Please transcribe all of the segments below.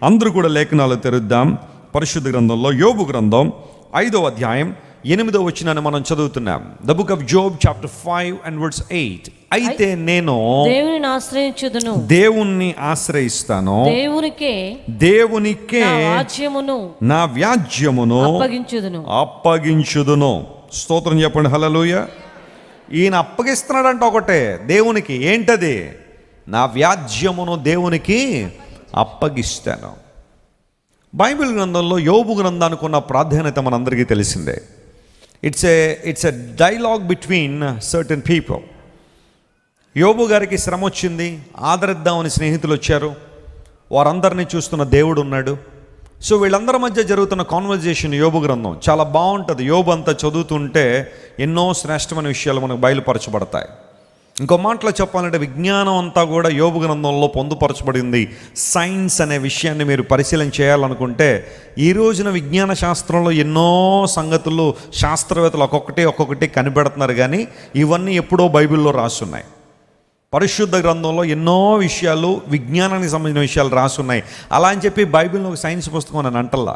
అందరూ కూడా లేఖనాలు తెరుద్దాం పరిశుద్ధ గ్రంథంలో యోబు గ్రంథం ఐదో అధ్యాయం ఎనిమిదో వచ్చినాన్ని మనం చదువుతున్నాం the book of Job chapter five and words eight అయితే నేను దేవునిని ఆశ్రయించుదును దేవుణ్ణి ఆశ్రయిస్తాను దేవునికే దేవునికే నా రాజ్యమును నా వ్యాజ్యమును అప్పగించుదును అప్పగించుదును స్తోత్రం చెప్పండి హలలుయ ఈయన అప్పగిస్తున్నాడంట ఒకటే దేవునికి ఏంటది నా వ్యాజ్యమును దేవునికి అప్పగిస్తాను బైబిల్ గ్రంథంలో యోబు గ్రంథానికి ఉన్న ప్రాధాన్యత మనందరికీ తెలిసిందే it's a it's a dialogue between certain people యోబు గారికి శ్రమ వచ్చింది ఆదరిద్దామని స్నేహితులు వచ్చారు వారందరినీ చూస్తున్న దేవుడు ఉన్నాడు సో వీళ్ళందరి మధ్య జరుగుతున్న కాన్వర్జేషన్ యోబు గ్రంథం చాలా బాగుంటుంది యోబు అంతా చదువుతుంటే ఎన్నో శ్రేష్టమైన విషయాలు మనకు బయలుపరచబడతాయి ఇంకో మాటలో చెప్పాలంటే విజ్ఞానం అంతా కూడా యోబు గ్రంథంలో పొందుపరచబడింది సైన్స్ అనే విషయాన్ని మీరు పరిశీలన చేయాలనుకుంటే ఈ రోజున విజ్ఞాన శాస్త్రంలో ఎన్నో సంగతులు శాస్త్రవేత్తలు ఒక్కొక్కటి ఒక్కొక్కటి కనిపెడుతున్నారు కానీ ఇవన్నీ ఎప్పుడో బైబిల్లో రాసున్నాయి పరిశుద్ధ గ్రంథంలో ఎన్నో విషయాలు విజ్ఞానానికి సంబంధించిన విషయాలు రాసున్నాయి అలా అని చెప్పి బైబిల్ని ఒక సైన్స్ పుస్తకం అని అంటల్లా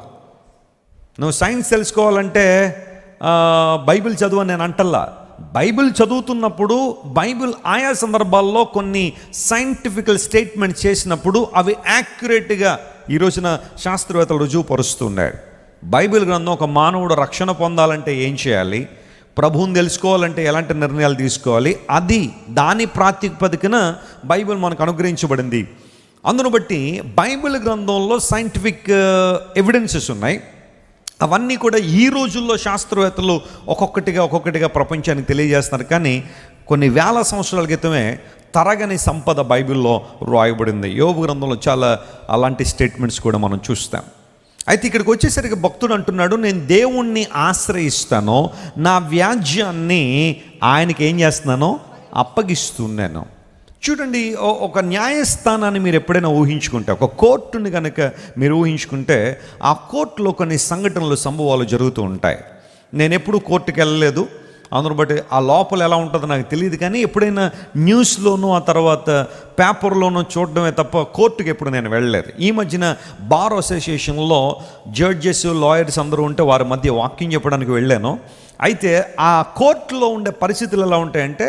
నువ్వు సైన్స్ తెలుసుకోవాలంటే ఆ, బైబిల్ చదువు అని నేను అంటల్లా బైబిల్ చదువుతున్నప్పుడు బైబిల్ ఆయా సందర్భాల్లో కొన్ని సైంటిఫికల్ స్టేట్మెంట్ చేసినప్పుడు అవి యాక్యురేట్గా ఈ రోజున శాస్త్రవేత్తలు రుజువుపరుస్తున్నాడు బైబిల్ గ్రంథం ఒక మానవుడు రక్షణ పొందాలంటే ఏం చేయాలి ప్రభువుని తెలుసుకోవాలంటే ఎలాంటి నిర్ణయాలు తీసుకోవాలి అది దాని ప్రాతిపదికన బైబిల్ మనకు అనుగ్రహించబడింది అందును బట్టి బైబిల్ గ్రంథంలో సైంటిఫిక్ ఎవిడెన్సెస్ ఉన్నాయి అవన్నీ కూడా ఈ రోజుల్లో శాస్త్రవేత్తలు ఒక్కొక్కటిగా ఒక్కొక్కటిగా ప్రపంచానికి తెలియజేస్తున్నారు కానీ కొన్ని వేల సంవత్సరాల క్రితమే తరగని సంపద బైబిల్లో రాయబడింది యోగు గ్రంథంలో చాలా అలాంటి స్టేట్మెంట్స్ కూడా మనం చూస్తాం అయితే ఇక్కడికి వచ్చేసరికి భక్తుడు అంటున్నాడు నేను దేవుణ్ణి ఆశ్రయిస్తాను నా వ్యాజ్యాన్ని ఆయనకి ఏం చేస్తున్నానో అప్పగిస్తున్నాను చూడండి ఓ- ఒక న్యాయస్థానాన్ని మీరు ఎప్పుడైనా ఊహించుకుంటే ఒక కోర్టుని కనుక మీరు ఊహించుకుంటే ఆ కోర్టులో కొన్ని సంఘటనలు సంభవాలు జరుగుతూ ఉంటాయి నేను ఎప్పుడూ కోర్టుకి వెళ్ళలేదు అందును బట్టి ఆ లోపల ఎలా ఉంటుందో నాకు తెలియదు కానీ ఎప్పుడైనా న్యూస్లోనూ ఆ తర్వాత పేపర్లోనూ చూడడమే తప్ప కోర్టుకి ఎప్పుడు నేను వెళ్ళలేదు ఈ మధ్యన బార్ అసోసియేషన్లో జడ్జెస్ లాయర్స్ అందరూ ఉంటే వారి మధ్య వాక్యం చెప్పడానికి వెళ్ళాను అయితే ఆ కోర్టులో ఉండే పరిస్థితులు ఎలా ఉంటాయంటే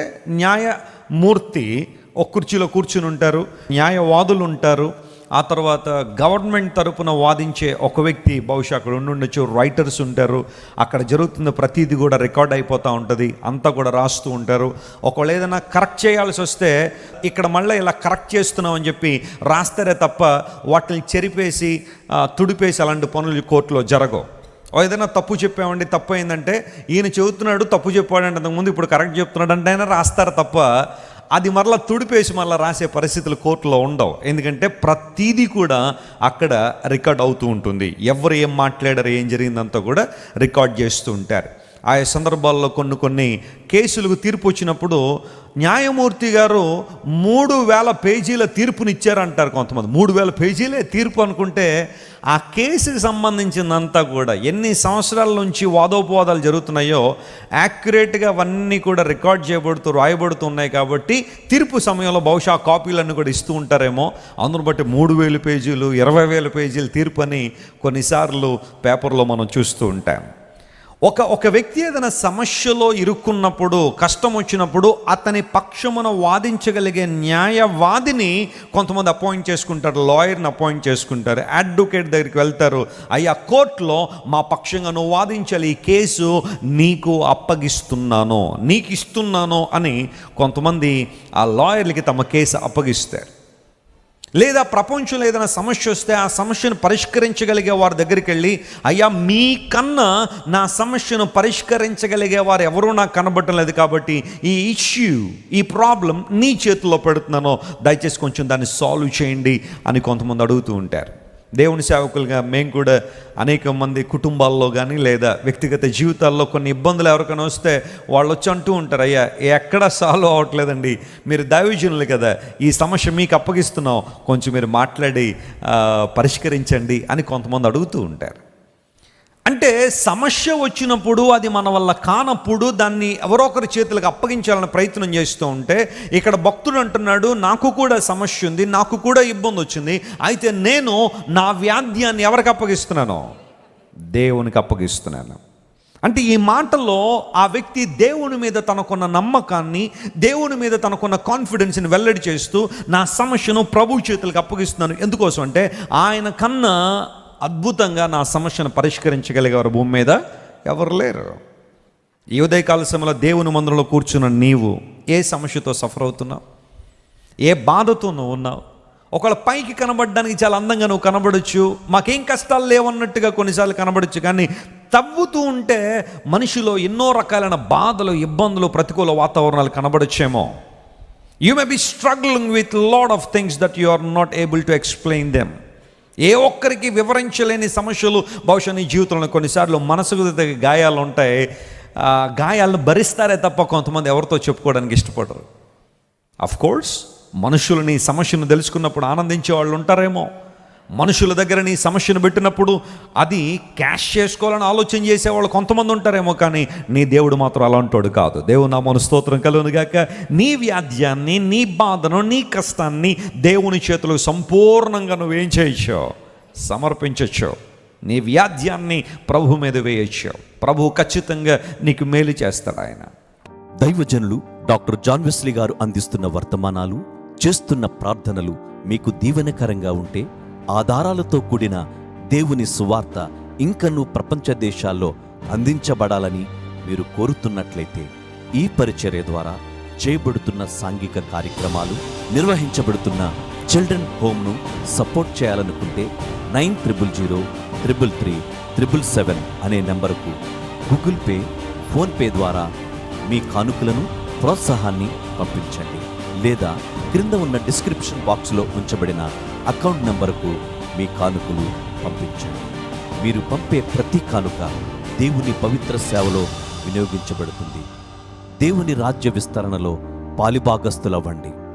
న్యాయమూర్తి ఒక కుర్చీలో కూర్చుని ఉంటారు న్యాయవాదులు ఉంటారు ఆ తర్వాత గవర్నమెంట్ తరపున వాదించే ఒక వ్యక్తి బహుశా అక్కడ ఉండి ఉండొచ్చు రైటర్స్ ఉంటారు అక్కడ జరుగుతున్న ప్రతిదీ కూడా రికార్డ్ అయిపోతూ ఉంటుంది అంతా కూడా రాస్తూ ఉంటారు ఒకవేళ ఏదైనా కరెక్ట్ చేయాల్సి వస్తే ఇక్కడ మళ్ళీ ఇలా కరెక్ట్ చేస్తున్నాం అని చెప్పి రాస్తారే తప్ప వాటిని చెరిపేసి ఆ, తుడిపేసి అలాంటి పనులు కోర్టులో జరగవు ఓ ఏదైనా తప్పు చెప్పామండి తప్పు అయిందంటే ఈయన చెబుతున్నాడు తప్పు చెప్పాడంటే అంతకుముందు ఇప్పుడు కరెక్ట్ చెప్తున్నాడు అంటే అయినా రాస్తారు తప్ప అది మరలా తుడిపేసి మరలా రాసే పరిస్థితులు కోర్టులో ఉండవు ఎందుకంటే ప్రతీది కూడా అక్కడ రికార్డ్ అవుతూ ఉంటుంది ఎవరు ఏం మాట్లాడారు ఏం జరిగిందంతా కూడా రికార్డ్ చేస్తూ ఉంటారు ఆయా సందర్భాల్లో కొన్ని కొన్ని కేసులకు తీర్పు వచ్చినప్పుడు న్యాయమూర్తి గారు మూడు వేల పేజీల తీర్పునిచ్చారంటారు కొంతమంది మూడు వేల పేజీలే తీర్పు అనుకుంటే ఆ కేసుకి సంబంధించిందంతా కూడా ఎన్ని సంవత్సరాల నుంచి వాదోపవాదాలు జరుగుతున్నాయో యాక్యురేట్గా అవన్నీ కూడా రికార్డ్ చేయబడుతూ రాయబడుతున్నాయి కాబట్టి తీర్పు సమయంలో బహుశా ఆ కాపీలన్నీ కూడా ఇస్తూ ఉంటారేమో అందును బట్టి మూడు వేలు పేజీలు ఇరవై వేల పేజీలు తీర్పు అని కొన్నిసార్లు పేపర్లో మనం చూస్తూ ఉంటాం ఒక ఒక వ్యక్తి ఏదైనా సమస్యలో ఇరుక్కున్నప్పుడు కష్టం వచ్చినప్పుడు అతని పక్షమున వాదించగలిగే న్యాయవాదిని కొంతమంది అపాయింట్ చేసుకుంటారు లాయర్ని అపాయింట్ చేసుకుంటారు అడ్వకేట్ దగ్గరికి వెళ్తారు అయ్యా కోర్టులో మా పక్షంగా నువ్వు వాదించాలి ఈ కేసు నీకు అప్పగిస్తున్నాను నీకు ఇస్తున్నాను అని కొంతమంది ఆ లాయర్లకి తమ కేసు అప్పగిస్తారు లేదా ప్రపంచంలో ఏదైనా సమస్య వస్తే ఆ సమస్యను పరిష్కరించగలిగే వారి దగ్గరికి వెళ్ళి అయ్యా మీ కన్నా నా సమస్యను పరిష్కరించగలిగే వారు ఎవరూ నాకు కనబడటం లేదు కాబట్టి ఈ ఇష్యూ ఈ ప్రాబ్లం నీ చేతుల్లో పెడుతున్నానో దయచేసి కొంచెం దాన్ని సాల్వ్ చేయండి అని కొంతమంది అడుగుతూ ఉంటారు దేవుని సేవకులుగా మేము కూడా అనేక మంది కుటుంబాల్లో కానీ లేదా వ్యక్తిగత జీవితాల్లో కొన్ని ఇబ్బందులు ఎవరికైనా వస్తే వాళ్ళు వచ్చి అంటూ ఉంటారు అయ్యా ఎక్కడ సాల్వ్ అవ్వట్లేదండి మీరు దైవజనులు కదా ఈ సమస్య మీకు అప్పగిస్తున్నాం కొంచెం మీరు మాట్లాడి ఆ, పరిష్కరించండి అని కొంతమంది అడుగుతూ ఉంటారు అంటే సమస్య వచ్చినప్పుడు అది మన వల్ల కానప్పుడు దాన్ని ఎవరో ఒకరి చేతులకు అప్పగించాలని ప్రయత్నం చేస్తూ ఉంటే ఇక్కడ భక్తుడు అంటున్నాడు నాకు కూడా సమస్య ఉంది నాకు కూడా ఇబ్బంది వచ్చింది అయితే నేను నా వ్యాధ్యాన్ని ఎవరికి అప్పగిస్తున్నాను దేవునికి అప్పగిస్తున్నాను అంటే ఈ మాటల్లో ఆ వ్యక్తి దేవుని మీద తనకున్న నమ్మకాన్ని దేవుని మీద తనకున్న కాన్ఫిడెన్స్ని వెల్లడి చేస్తూ నా సమస్యను ప్రభు చేతులకు అప్పగిస్తున్నాను ఎందుకోసం అంటే ఆయన కన్నా అద్భుతంగా నా సమస్యను పరిష్కరించగలిగేవారు భూమి మీద ఎవరు లేరు ఈ ఉదయకాల సమయంలో దేవుని మందిరంలో కూర్చున్న నీవు ఏ సమస్యతో సఫర్ అవుతున్నావు ఏ బాధతో నువ్వు ఉన్నావు ఒకవేళ పైకి కనబడడానికి చాలా అందంగా నువ్వు కనబడచ్చు మాకేం కష్టాలు లేవన్నట్టుగా కొన్నిసార్లు కనబడచ్చు కానీ తవ్వుతూ ఉంటే మనిషిలో ఎన్నో రకాలైన బాధలు ఇబ్బందులు ప్రతికూల వాతావరణాలు కనబడచ్చేమో you may be struggling with lot of things that you are not able to explain them ఏ ఒక్కరికి వివరించలేని సమస్యలు బహుశా నీ జీవితంలో కొన్నిసార్లు మనసుకు తగ్గ గాయాలు ఉంటాయి ఆ గాయాలను భరిస్తారే తప్ప కొంతమంది ఎవరితో చెప్పుకోవడానికి ఇష్టపడరు అఫ్ కోర్స్ మనుషులు నీ సమస్యను తెలుసుకున్నప్పుడు ఆనందించే వాళ్ళు ఉంటారేమో మనుషుల దగ్గర నీ సమస్యను పెట్టినప్పుడు అది క్యాష్ చేసుకోవాలని ఆలోచన చేసేవాళ్ళు కొంతమంది ఉంటారేమో కానీ నీ దేవుడు మాత్రం అలాంటోడు కాదు దేవుడు నా మన స్తోత్రం కలుగును గాక నీ వ్యాధ్యాన్ని నీ బాధను నీ కష్టాన్ని దేవుని చేతులకు సంపూర్ణంగా నువ్వేం చేయొచ్చో సమర్పించచ్చు నీ వ్యాధ్యాన్ని ప్రభు మీద వేయచ్చు ప్రభు ఖచ్చితంగా నీకు మేలు చేస్తాడు ఆయన దైవజనులు డాక్టర్ జాన్ వెస్లీ గారు అందిస్తున్న వర్తమానాలు చేస్తున్న ప్రార్థనలు మీకు దీవెనకరంగా ఉంటే ఆధారాలతో కూడిన దేవుని సువార్త ఇంకనూ ప్రపంచ దేశాల్లో అందించబడాలని మీరు కోరుతున్నట్లయితే ఈ పరిచర్య ద్వారా చేయబడుతున్న సాంఘిక కార్యక్రమాలు నిర్వహించబడుతున్న చిల్డ్రన్ హోమ్ను సపోర్ట్ చేయాలనుకుంటే nine triple zero triple three triple seven అనే నెంబరుకు గూగుల్ పే ఫోన్పే ద్వారా మీ కానుకలను ప్రోత్సాహాన్ని పంపించండి లేదా క్రింద ఉన్న డిస్క్రిప్షన్ బాక్స్లో ఉంచబడిన అకౌంట్ నంబరుకు మీ కానుకలు పంపించండి మీరు పంపే ప్రతి కానుక దేవుని పవిత్ర సేవలో వినియోగించబడుతుంది దేవుని రాజ్య విస్తరణలో పాలిభాగస్తులవ్వండి